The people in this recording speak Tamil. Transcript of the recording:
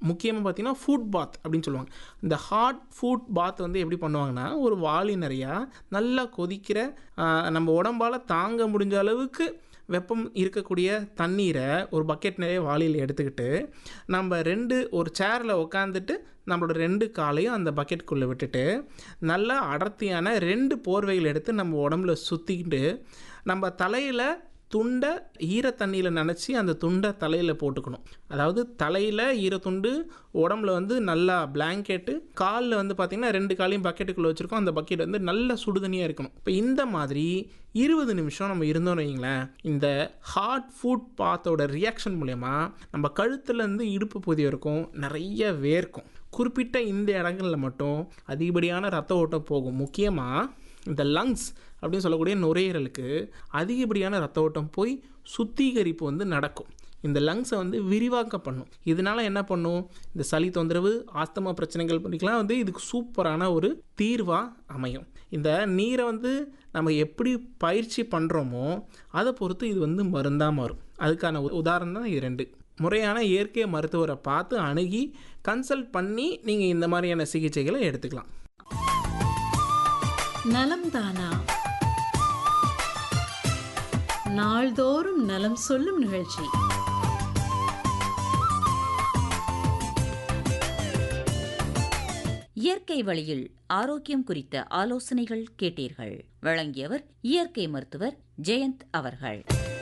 முக்கியமாக பார்த்தீங்கன்னா ஃபுட் பாத் அப்படின்னு சொல்லுவாங்க இந்த ஹாட் ஃபுட் பாத் வந்து எப்படி பண்ணுவாங்கன்னா ஒரு வாளி நிறையா நல்லா கொதிக்கிற ஆஹ், நம்ம உடம்பால் தாங்க முடிஞ்ச அளவுக்கு வெப்பம் இருக்கக்கூடிய தண்ணீரை ஒரு பக்கெட் நிறைய வாளியில் எடுத்துக்கிட்டு நம்ம ரெண்டு ஒரு சேரில் உட்காந்துட்டு நம்மளோட ரெண்டு காலையும் அந்த பக்கெட்டுக்குள்ளே விட்டுட்டு நல்லா அடர்த்தியான ரெண்டு போர்வைகள் எடுத்து நம்ம உடம்புல சுற்றிக்கிட்டு நம்ம தலையில் துண்டை ஈரத்தண்ணியில் நனைச்சி அந்த துண்டை தலையில் போட்டுக்கணும் அதாவது தலையில் ஈரத்துண்டு உடம்புல வந்து நல்லா பிளாங்கெட்டு காலில் வந்து பார்த்திங்கன்னா ரெண்டு காலையும் பக்கெட்டுக்குள்ளே வச்சுருக்கோம் அந்த பக்கெட் வந்து நல்ல சுடுதண்ணியாக இருக்கணும் இப்போ இந்த மாதிரி இருபது நிமிஷம் நம்ம இருந்தோம்னு வைங்களேன் இந்த ஹாட் ஃபுட் பாத்தோட ரியாக்ஷன் மூலயமா நம்ம கழுத்துலேருந்து இடுப்பு பகுதி வரைக்கும் நிறைய வேர்க்கும் குறிப்பிட்ட இந்த இடங்களில் மட்டும் அதிகப்படியான ரத்த ஓட்டம் போகும் முக்கியமாக இந்த லங்ஸ் அப்படின்னு சொல்லக்கூடிய நுரையீரலுக்கு அதிகப்படியான ரத்த ஓட்டம் போய் சுத்திகரிப்பு வந்து நடக்கும் இந்த லங்ஸை வந்து விரிவாக்க பண்ணும் இதனால என்ன பண்ணும் இந்த சளி தொந்தரவு ஆஸ்தமா பிரச்சனைகள் பண்ணிக்கலாம் வந்து இதுக்கு சூப்பரான ஒரு தீர்வாக அமையும் இந்த நீரை வந்து நம்ம எப்படி பயிற்சி பண்ணுறோமோ அதை பொறுத்து இது வந்து மருந்தாக மாறும் அதுக்கான உ- உதாரணம் தான் இது ரெண்டு முறையான இயற்கை மருத்துவரை பார்த்து அணுகி கன்சல்ட் பண்ணி நீங்கள் இந்த மாதிரியான சிகிச்சைகளை எடுத்துக்கலாம் நலம் தானா நாள்தோறும் நலம் சொல்லும் நிகழ்ச்சி இயற்கை வழியில் ஆரோக்கியம் குறித்த ஆலோசனைகள் கேட்டீர்கள் வழங்கியவர் இயற்கை மருத்துவர் ஜெயந்த் அவர்கள்